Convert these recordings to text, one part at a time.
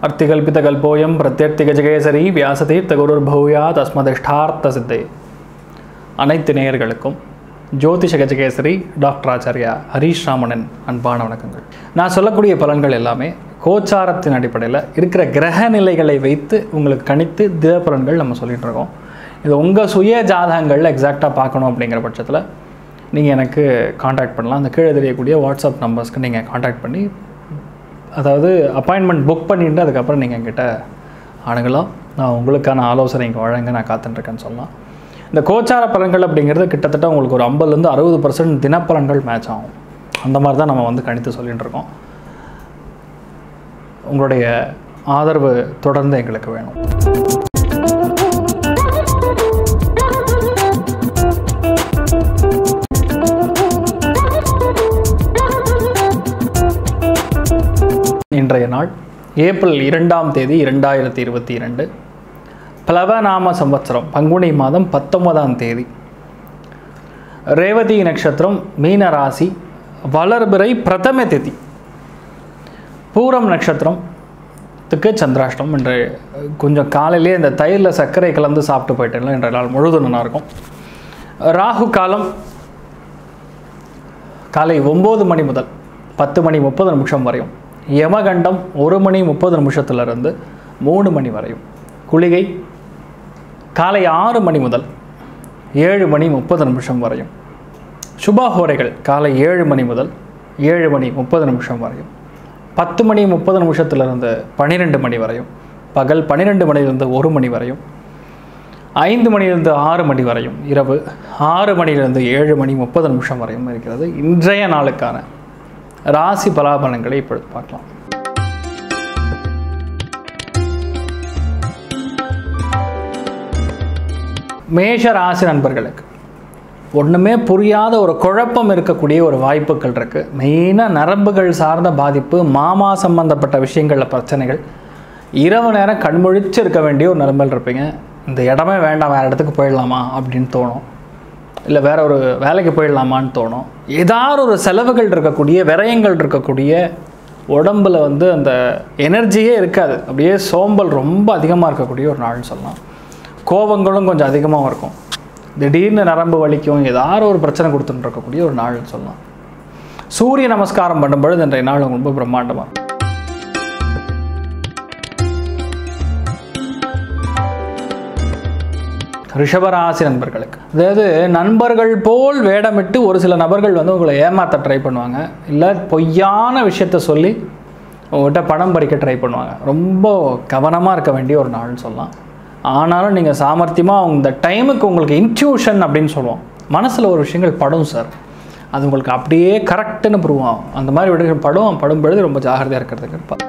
அர்த்திகல்பிதகல்போயம் பிரத்யர்த்திகஜகேசரி வியாசதீர்த்த குருர்பூயா தஸ்மதிஷ்டார்த்த சித்தை அனைத்து நேயர்களுக்கும் ஜோதிஷ கஜகேசரி டாக்டர் ஆச்சாரியா ஹரீஷ் ராமணன் அன்பான வணக்கங்கள் நான் சொல்லக்கூடிய பலன்கள் எல்லாமே கோச்சாரத்தின் அடிப்படையில் இருக்கிற கிரக நிலைகளை வைத்து உங்களுக்கு கணித்து தின பலன்கள் நம்ம சொல்லிட்டு இருக்கோம் இது உங்கள் சுய ஜாதகங்களில் எக்ஸாக்டாக பார்க்கணும் அப்படிங்கிற பட்சத்தில் நீங்கள் எனக்கு காண்டாக்ட் பண்ணலாம் அந்த கீழே தெரியக்கூடிய வாட்ஸ்அப் நம்பர்ஸ்க்கு நீங்கள் காண்டாக்ட் பண்ணி அதாவது அப்பாயின்மெண்ட் புக் பண்ணிட்டு அதுக்கப்புறம் நீங்கள் என்கிட்ட அணுகலாம் நான் உங்களுக்கான ஆலோசனை இங்கே வழங்க நான் காத்துட்ருக்கேன்னு சொல்லலாம் இந்த கோச்சார பலன்கள் அப்படிங்கிறது கிட்டத்தட்ட உங்களுக்கு ஒரு ஐம்பதுலேருந்து அறுபது பர்சன்ட் தினப்பலன்கள் மேட்ச் ஆகும் அந்த மாதிரி தான் நம்ம வந்து கணித்து சொல்லிட்டு இருக்கோம் உங்களுடைய ஆதரவு தொடர்ந்து எங்களுக்கு வேணும் இன்றைய நாள் ஏப்ரல் இரண்டாம் தேதி இரண்டாயிரத்தி இருபத்தி இரண்டு பிளவநாம சம்வத்சரம் பங்குனி மாதம் பத்தொன்பதாம் தேதி ரேவதி நட்சத்திரம் மீன ராசி வளர்பிறை பிரதம திதி பூரம் நட்சத்திரம் த்துக்கு சந்திராஷ்டம் இன்று கொஞ்சம் காலையிலே இந்த தயிரில் சர்க்கரை கலந்து சாப்பிட்டு போயிட்டேன்ல இன்றைய நாள் முழுதும் நல்லா இருக்கும் ராகு காலம் காலை ஒம்பது மணி முதல் பத்து மணி முப்பது நிமிஷம் வரையும் யமகண்டம் ஒரு மணி முப்பது நிமிஷத்துலேருந்து மூணு மணி வரையும் குளிகை காலை ஆறு மணி முதல் ஏழு மணி முப்பது நிமிஷம் வரையும் சுபாஹோரைகள் காலை ஏழு மணி முதல் ஏழு மணி முப்பது நிமிஷம் வரையும் பத்து மணி முப்பது நிமிஷத்துலேருந்து பன்னிரெண்டு மணி வரையும் பகல் பன்னிரெண்டு மணிலிருந்து ஒரு மணி வரையும் ஐந்து மணியிலிருந்து ஆறு மணி வரையும் இரவு ஆறு மணியிலிருந்து ஏழு மணி முப்பது நிமிஷம் வரையும் இருக்கிறது இன்றைய நாளுக்கான ராசி பலாபலன்களை இப்பொழுது பார்க்கலாம் மேஷ ராசி நண்பர்களுக்கு ஒன்றுமே புரியாத ஒரு குழப்பம் இருக்கக்கூடிய ஒரு வாய்ப்புகள் இருக்குது மெயினாக நரம்புகள் சார்ந்த பாதிப்பு மாமா சம்பந்தப்பட்ட விஷயங்களில் பிரச்சனைகள் இரவு நேரம் கண்முழிச்சு இருக்க வேண்டிய ஒரு நிலைமையில் இருப்பீங்க இந்த இடமே வேண்டாம் வேறு இடத்துக்கு போயிடலாமா அப்படின்னு தோணும் இல்லை வேற ஒரு வேலைக்கு போயிடலாமான்னு தோணும் ஏதாவது ஒரு செலவுகள் இருக்கக்கூடிய விரயங்கள் இருக்கக்கூடிய உடம்புல வந்து அந்த எனர்ஜியே இருக்காது அப்படியே சோம்பல் ரொம்ப அதிகமாக இருக்கக்கூடிய ஒரு நாள்னு சொல்லலாம் கோபங்களும் கொஞ்சம் அதிகமாக இருக்கும் திடீர்னு நரம்பு வலிக்கும் ஏதாவது ஒரு பிரச்சனை கொடுத்துட்டு இருக்கக்கூடிய ஒரு நாள்னு சொல்லலாம் சூரிய நமஸ்காரம் பண்ணும்பொழுது இன்றைய நாள் ரொம்ப பிரம்மாண்டமாக இருக்கும். ரிஷபராசி நண்பர்களுக்கு அதாவது நண்பர்கள் போல் வேடமிட்டு ஒரு சில நபர்கள் வந்து உங்களை ஏமாற்ற ட்ரை பண்ணுவாங்க இல்லை பொய்யான விஷயத்த சொல்லி உங்கள்கிட்ட பணம் பறிக்க ட்ரை பண்ணுவாங்க ரொம்ப கவனமாக இருக்க வேண்டிய ஒரு நாள்னு சொல்லலாம் ஆனாலும் நீங்கள் சாமர்த்தியமாக இந்த டைமுக்கு உங்களுக்கு இன்ட்யூஷன் அப்படின்னு சொல்லுவோம் மனசில் ஒரு விஷயங்கள் படும் சார் அது உங்களுக்கு அப்படியே கரெக்டுன்னு ப்ரூவ் ஆகும் அந்த மாதிரி விடங்கள் படும் படும் பொழுது ரொம்ப ஜாகிரதையாக இருக்கிறதுக்கு இருப்பாங்க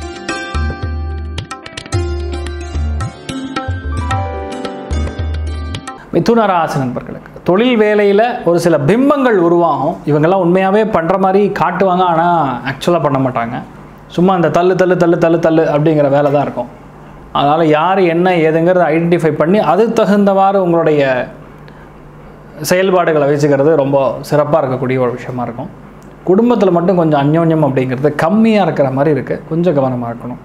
மிதுன ராசி நண்பர்களுக்கு தொழில் வேலையில் ஒரு சில பிம்பங்கள் உருவாகும் இவங்கெல்லாம் உண்மையாகவே பண்ணுற மாதிரி காட்டுவாங்க ஆனால் ஆக்சுவலாக பண்ண மாட்டாங்க சும்மா அந்த தள்ளு தள்ளு தள்ளு தள்ளு தள்ளு அப்படிங்கிற வேலை தான் இருக்கும் அதனால் யார் என்ன ஏதுங்கிறத ஐடென்டிஃபை பண்ணி அது தகுந்தவாறு உங்களுடைய செயல்பாடுகளை வச்சுக்கிறது ரொம்ப சிறப்பாக இருக்கக்கூடிய ஒரு விஷயமா இருக்கும் குடும்பத்தில் மட்டும் கொஞ்சம் அந்யோன்யம் அப்படிங்கிறது கம்மியாக இருக்கிற மாதிரி இருக்குது கொஞ்சம் கவனமாக இருக்கணும்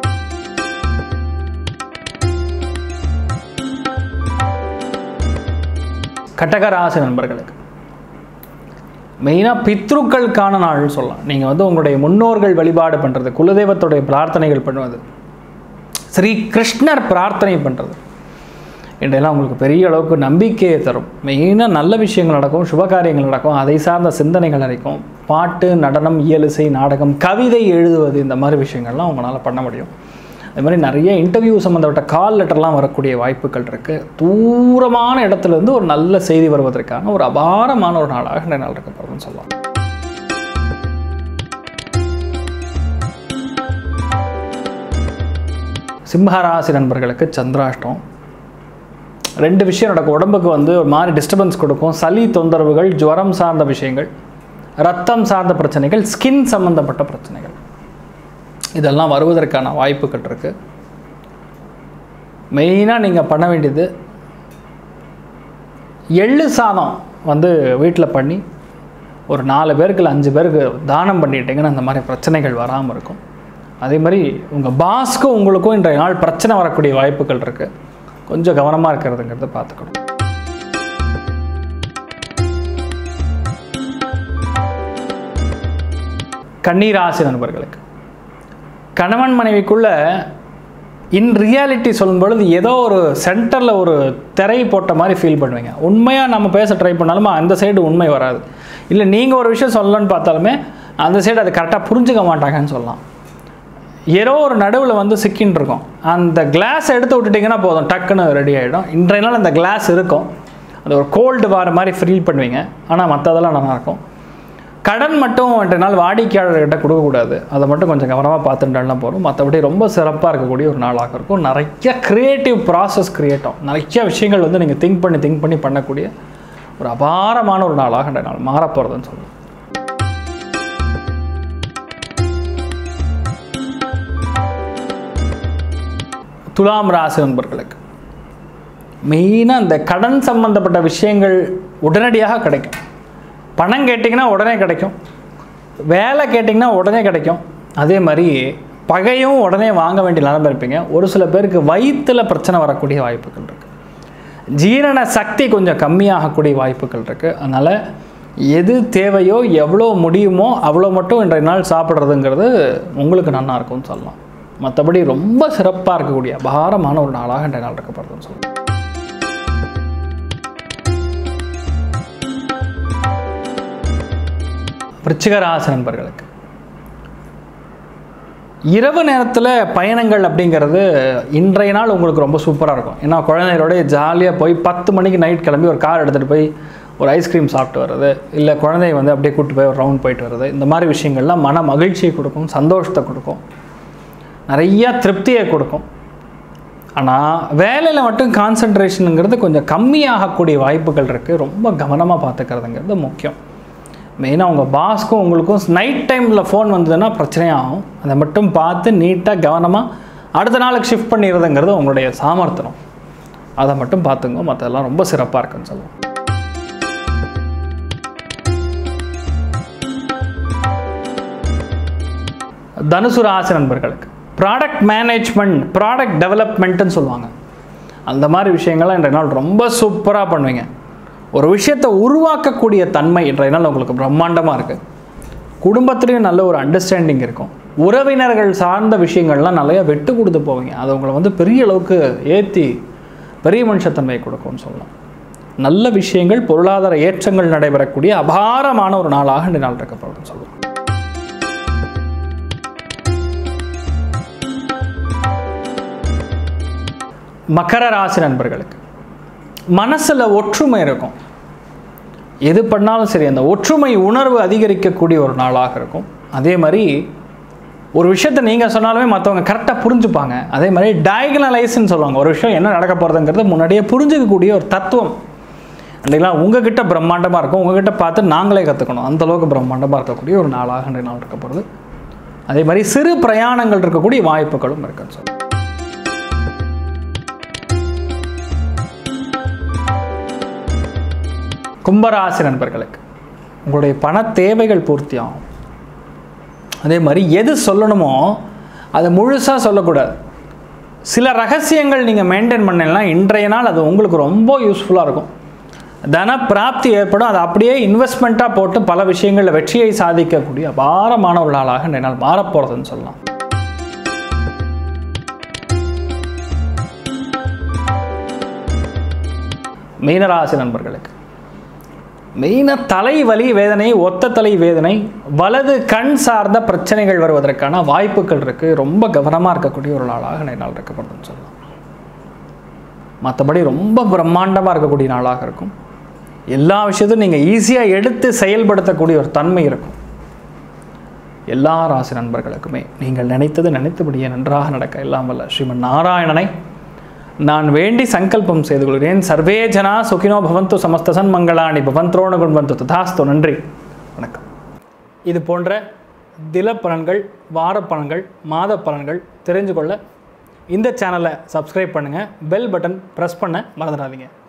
கடகராசி நண்பர்களுக்கு மெயினாக பித்ருக்களுக்கான நாள்னு சொல்லலாம் நீங்கள் வந்து உங்களுடைய முன்னோர்கள் வழிபாடு பண்ணுறது குலதெய்வத்துடைய பிரார்த்தனைகள் பண்ணுவது ஸ்ரீ கிருஷ்ணர் பிரார்த்தனை பண்ணுறது இன்றையெல்லாம் உங்களுக்கு பெரிய அளவுக்கு நம்பிக்கையை தரும் மெயினாக நல்ல விஷயங்கள் நடக்கும் சுபகாரியங்கள் நடக்கும் அதை சார்ந்த சிந்தனைகள் நடக்கும் பாட்டு நடனம் இயலிசை நாடகம் கவிதை எழுதுவது இந்த மாதிரி விஷயங்கள்லாம் உங்களால் பண்ண முடியும் அது மாதிரி நிறைய இன்டர்வியூ சம்மந்தப்பட்ட கால் லெட்டர்லாம் வரக்கூடிய வாய்ப்புகள் இருக்குது தூரமான இடத்துலேருந்து ஒரு நல்ல செய்தி வருவதற்கான ஒரு அபாரமான ஒரு நாளாக இந்த நாள் இருக்கப்படுதுன்னு சொல்லலாம் சிம்மராசி நண்பர்களுக்கு சந்திராஷ்டம் ரெண்டு விஷயம் நடக்கும் உடம்புக்கு வந்து ஒரு மாதிரி டிஸ்டர்பன்ஸ் கொடுக்கும் சளி தொந்தரவுகள் ஜுவரம் சார்ந்த விஷயங்கள் ரத்தம் சார்ந்த பிரச்சனைகள் ஸ்கின் சம்மந்தப்பட்ட பிரச்சனைகள் இதெல்லாம் வருவதற்கான வாய்ப்புகள் இருக்குது மெயினாக நீங்கள் பண்ண வேண்டியது எள்ளு சாதம் வந்து வீட்டில் பண்ணி ஒரு நாலு பேருக்கு இல்லை அஞ்சு பேருக்கு தானம் பண்ணிட்டீங்கன்னா அந்த மாதிரி பிரச்சனைகள் வராமல் இருக்கும் அதே மாதிரி உங்கள் பாஸ்க்கும் உங்களுக்கும் இன்றைய நாள் பிரச்சனை வரக்கூடிய வாய்ப்புகள் இருக்குது கொஞ்சம் கவனமாக இருக்கிறதுங்கிறத பார்த்துக்கணும் கண்ணீராசி நண்பர்களுக்கு கணவன் மனைவிக்குள்ள இன் ரியாலிட்டி சொல்லும் பொழுது ஏதோ ஒரு சென்டரில் ஒரு திரை போட்ட மாதிரி ஃபீல் பண்ணுவீங்க உண்மையாக நம்ம பேச ட்ரை பண்ணாலுமே அந்த சைடு உண்மை வராது இல்லை நீங்கள் ஒரு விஷயம் சொல்லணும்னு பார்த்தாலுமே அந்த சைடு அதை கரெக்டாக புரிஞ்சுக்க மாட்டாங்கன்னு சொல்லலாம் ஏதோ ஒரு நடுவில் வந்து சிக்கின்னு இருக்கும் அந்த கிளாஸ் எடுத்து விட்டுட்டிங்கன்னா போதும் டக்குன்னு ரெடி ஆகிடும் இன்றைய நாள் அந்த கிளாஸ் இருக்கும் அது ஒரு கோல்டு வார மாதிரி ஃபீல் பண்ணுவீங்க ஆனால் மற்றதெல்லாம் நல்லா இருக்கும் கடன் மட்டும் இன்றைய நாள் வாடிக்கையாளர்கிட்ட கொடுக்கக்கூடாது அதை மட்டும் கொஞ்சம் கவனமாக பார்த்துட்டாலும் போகிறோம் மற்றபடி ரொம்ப சிறப்பாக இருக்கக்கூடிய ஒரு நாளாக இருக்கும் நிறைய க்ரியேட்டிவ் ப்ராசஸ் க்ரியேட் ஆகும் நிறைய விஷயங்கள் வந்து நீங்கள் திங்க் பண்ணி திங்க் பண்ணி பண்ணக்கூடிய ஒரு அபாரமான ஒரு நாளாக இன்றைய நாள் மாறப்போகிறதுன்னு சொல்லலாம் துலாம் ராசி நண்பர்களுக்கு மெயினாக இந்த கடன் சம்பந்தப்பட்ட விஷயங்கள் உடனடியாக கிடைக்கும் பணம் கேட்டிங்கன்னா உடனே கிடைக்கும் வேலை கேட்டிங்கன்னா உடனே கிடைக்கும் அதே மாதிரி பகையும் உடனே வாங்க வேண்டிய நிலைமை இருப்பீங்க ஒரு சில பேருக்கு வயிற்றில் பிரச்சனை வரக்கூடிய வாய்ப்புகள் இருக்குது ஜீரண சக்தி கொஞ்சம் கம்மியாகக்கூடிய வாய்ப்புகள் இருக்குது அதனால் எது தேவையோ எவ்வளோ முடியுமோ அவ்வளோ மட்டும் இன்றைய நாள் சாப்பிட்றதுங்கிறது உங்களுக்கு நல்லா இருக்கும்னு சொல்லலாம் மற்றபடி ரொம்ப சிறப்பாக இருக்கக்கூடிய அபாரமான ஒரு நாளாக இன்றைய நாள் இருக்கப்படுதுன்னு சொல்லலாம் விருச்சிக ராசி நண்பர்களுக்கு இரவு நேரத்தில் பயணங்கள் அப்படிங்கிறது இன்றைய நாள் உங்களுக்கு ரொம்ப சூப்பராக இருக்கும் ஏன்னா குழந்தைகளோட ஜாலியாக போய் பத்து மணிக்கு நைட் கிளம்பி ஒரு கார் எடுத்துகிட்டு போய் ஒரு ஐஸ்கிரீம் சாப்பிட்டு வர்றது இல்லை குழந்தைய வந்து அப்படியே கூப்பிட்டு போய் ஒரு ரவுண்ட் போயிட்டு வர்றது இந்த மாதிரி விஷயங்கள்லாம் மன மகிழ்ச்சியை கொடுக்கும் சந்தோஷத்தை கொடுக்கும் நிறைய திருப்தியை கொடுக்கும் ஆனால் வேலையில் மட்டும் கான்சன்ட்ரேஷனுங்கிறது கொஞ்சம் கம்மியாகக்கூடிய வாய்ப்புகள் இருக்குது ரொம்ப கவனமாக பார்த்துக்கிறதுங்கிறது முக்கியம் மெயினாக உங்கள் பாஸ்க்கும் உங்களுக்கும் நைட் டைமில் ஃபோன் வந்ததுன்னா பிரச்சனையாகும் அதை மட்டும் பார்த்து நீட்டாக கவனமாக அடுத்த நாளுக்கு ஷிஃப்ட் பண்ணிடுறதுங்கிறது உங்களுடைய சாமர்த்தியம் அதை மட்டும் பார்த்துங்க மற்றதெல்லாம் ரொம்ப சிறப்பாக இருக்குன்னு சொல்லுவோம் தனுசு ராசி நண்பர்களுக்கு ப்ராடக்ட் மேனேஜ்மெண்ட் ப்ராடக்ட் டெவலப்மெண்ட்டுன்னு சொல்லுவாங்க அந்த மாதிரி விஷயங்கள்லாம் இன்றைய நாள் ரொம்ப சூப்பராக பண்ணுவீங்க ஒரு விஷயத்தை உருவாக்கக்கூடிய தன்மை இன்றைய நாள் உங்களுக்கு பிரம்மாண்டமாக இருக்குது குடும்பத்துலேயும் நல்ல ஒரு அண்டர்ஸ்டாண்டிங் இருக்கும் உறவினர்கள் சார்ந்த விஷயங்கள்லாம் நிறைய விட்டு கொடுத்து போவீங்க அது உங்களை வந்து பெரிய அளவுக்கு ஏற்றி பெரிய மனுஷத்தன்மையை கொடுக்கும்னு சொல்லலாம் நல்ல விஷயங்கள் பொருளாதார ஏற்றங்கள் நடைபெறக்கூடிய அபாரமான ஒரு நாளாக இந்த நாள் இருக்கப்படும்னு சொல்லலாம் மகர ராசி நண்பர்களுக்கு மனசில் ஒற்றுமை இருக்கும் எது பண்ணாலும் சரி அந்த ஒற்றுமை உணர்வு அதிகரிக்கக்கூடிய ஒரு நாளாக இருக்கும் அதே மாதிரி ஒரு விஷயத்தை நீங்கள் சொன்னாலுமே மற்றவங்க கரெக்டாக புரிஞ்சுப்பாங்க அதே மாதிரி டயகனலைஸ்ன்னு சொல்லுவாங்க ஒரு விஷயம் என்ன நடக்க போகிறதுங்கிறது முன்னாடியே புரிஞ்சுக்கக்கூடிய ஒரு தத்துவம் இல்லைங்களா உங்ககிட்ட பிரம்மாண்டமாக இருக்கும் உங்ககிட்ட பார்த்து நாங்களே கற்றுக்கணும் அந்த அளவுக்கு பிரம்மாண்டமாக இருக்கக்கூடிய ஒரு நாளாக இன்றைய நாள் இருக்க போகிறது அதே மாதிரி சிறு பிரயாணங்கள் இருக்கக்கூடிய வாய்ப்புகளும் இருக்குன்னு சொல்லுவாங்க கும்பராசி நண்பர்களுக்கு உங்களுடைய பண தேவைகள் பூர்த்தியாகும் அதே மாதிரி எது சொல்லணுமோ அதை முழுசாக சொல்லக்கூடாது சில ரகசியங்கள் நீங்கள் மெயின்டைன் பண்ணலாம் இன்றைய நாள் அது உங்களுக்கு ரொம்ப யூஸ்ஃபுல்லாக இருக்கும் தன பிராப்தி ஏற்படும் அதை அப்படியே இன்வெஸ்ட்மெண்ட்டாக போட்டு பல விஷயங்களில் வெற்றியை சாதிக்கக்கூடிய அபாரமான ஒரு நாளாக இன்றைய நாள் மாறப்போகிறதுன்னு சொல்லலாம் மீனராசி நண்பர்களுக்கு மெயினாக தலைவலி வேதனை ஒத்த தலை வேதனை வலது கண் சார்ந்த பிரச்சனைகள் வருவதற்கான வாய்ப்புகள் இருக்குது ரொம்ப கவனமாக இருக்கக்கூடிய ஒரு நாளாக இன்றைய நாள் இருக்கப்படுதுன்னு சொல்லலாம் மற்றபடி ரொம்ப பிரம்மாண்டமாக இருக்கக்கூடிய நாளாக இருக்கும் எல்லா விஷயத்தையும் நீங்கள் ஈஸியாக எடுத்து செயல்படுத்தக்கூடிய ஒரு தன்மை இருக்கும் எல்லா ராசி நண்பர்களுக்குமே நீங்கள் நினைத்தது நினைத்தபடியே நன்றாக நடக்க எல்லாம் வல்ல ஸ்ரீமன் நாராயணனை நான் வேண்டி சங்கல்பம் செய்து கொள்கிறேன் சர்வே ஜனா சுகினோ பவந்து சமஸ்தசன் மங்களாணி பவந்த்ரோண குண்பந்து ததாஸ்து நன்றி வணக்கம் இது போன்ற தில பலன்கள் வார பலன்கள் மாத பலன்கள் தெரிஞ்சு கொள்ள இந்த சேனலை சப்ஸ்கிரைப் பண்ணுங்கள் பெல் பட்டன் ப்ரெஸ் பண்ண மறந்துடாதீங்க